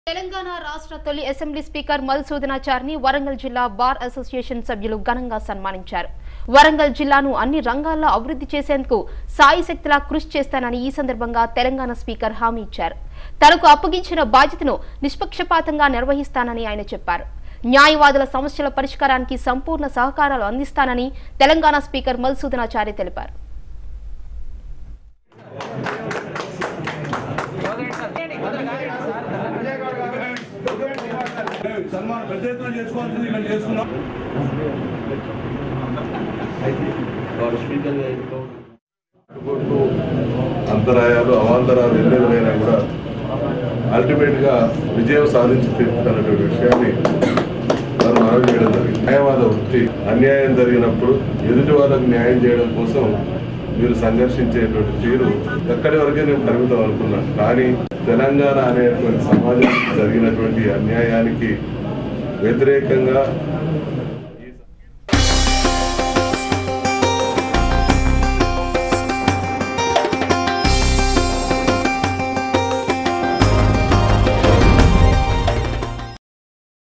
తెలంగాణ రాష్ట్ర తొలి assembly speaker మధుసూదనాచారిని Warangal జిల్లా బార్ అసోసియేషన్ సభ్యులు ఘనంగా సన్మానించారు వరంగల్ జిల్లాను అన్ని రంగాల్లో అభివృద్ధి చేసేందుకు సాయి శక్తిలా కృషి చేస్తానని ఈ సందర్భంగా తెలంగాణ స్పీకర్ హామీ ఇచ్చారు తనకు అప్పగించిన బాధ్యతను నిష్పక్షపాతంగా నిర్వహిస్తానని ఆయన చెప్పారు న్యాయవాదుల సమస్యల పరిష్కారానికి సంపూర్ణ సహకారాలు అందిస్తానని తెలంగాణ స్పీకర్ మధుసూదనాచారి తెలిపారు సన్మానం పెద్ద ఎత్తున చేసుకోవాల్సింది ఇక్కడ చేసుకున్నాం వారు స్పీకర్గా ఎన్నుకోవడం కొట్టు అంతరాయాలు అవాంతరాలు ఎన్నెదురైనా కూడా అల్టిమేట్ గా విజయం సాధించి తీరుతున్నటువంటి విషయాన్ని మనం మనవి చేయడం జరిగింది న్యాయవాద వృత్తి అన్యాయం జరిగినప్పుడు ఎదుటి వాళ్ళకు న్యాయం చేయడం కోసం మీరు సంఘర్షించేటువంటి తీరు ఎక్కడి వరకే నేను పరిమితం అనుకున్నాను కానీ తెలంగాణ అనేటువంటి సమాజానికి జరిగినటువంటి అన్యాయానికి వ్యతిరేకంగా